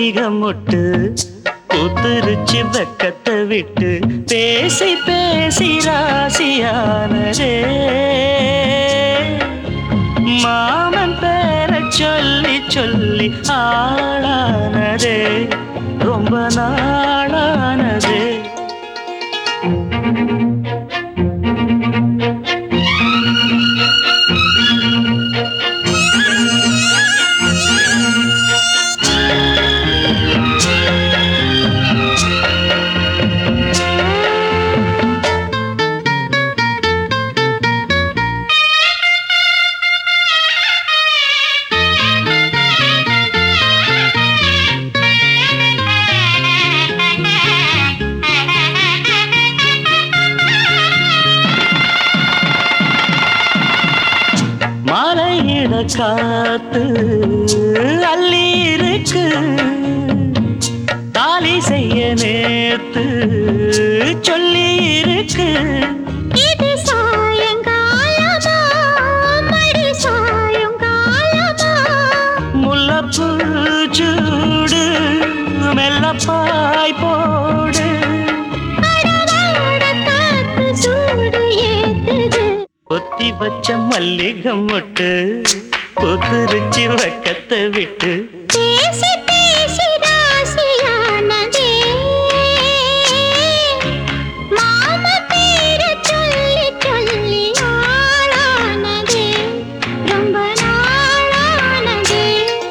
மல்லிகை மொட்டு புத்துருச்சி வெக்கத்தை விட்டு பேசி பேசி ராசியானதே மாமன் பேர சொல்லி சொல்லி ஆளானதே ரொம்ப நாளானதே மலையிட காத்து அள்ளி இருக்கு தாலி செய்ய நேத்து சொல்லி இருக்கு இது சாயங்காலமா மடி சாயங்காலமா முல்லப்பூ சூடு மெல்லப்பாய் போடு அடவாட காத்து சூடு ஏத்துது ஒத்தி வச்ச மல்லிகை மொட்டு புத்துருச்சி வெக்கத்தை விட்டு பேசி பேசி ராசியானதே மாம பேரு சொல்லி சொல்லி ஆளானதே ரொம்ப நாளானதே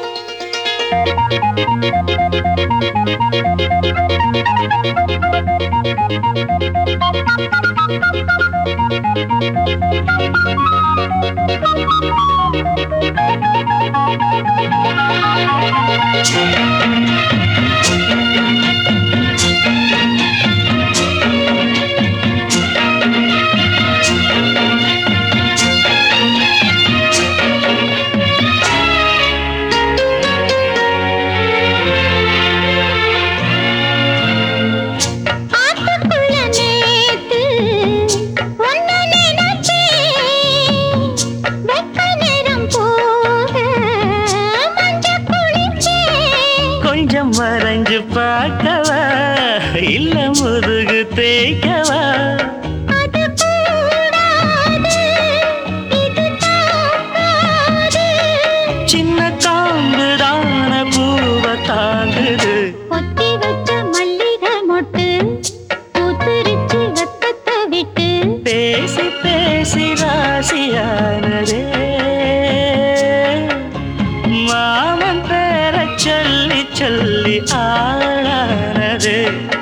ஆத்துக்குள்ள நேத்து ஒன்னு நினைச்சேன் வெக்க நேரம் போக மஞ்ச குளிச்சேன் கொஞ்சம் மறைஞ்சு பார்க்கவா இல்ல முதுகு தேய்க்கவா அது கூடாது இது தாக்காது சின்ன காம்பு தான பூவ தாங்குது ஒத்தி வச்ச மல்லிகை மொட்டு பூத்துருச்சு வெத்தத்தை விட்டு பேசி பேசி ராசியானதே மாமன் பேர சொல்லி சொல்லி ஆளானதே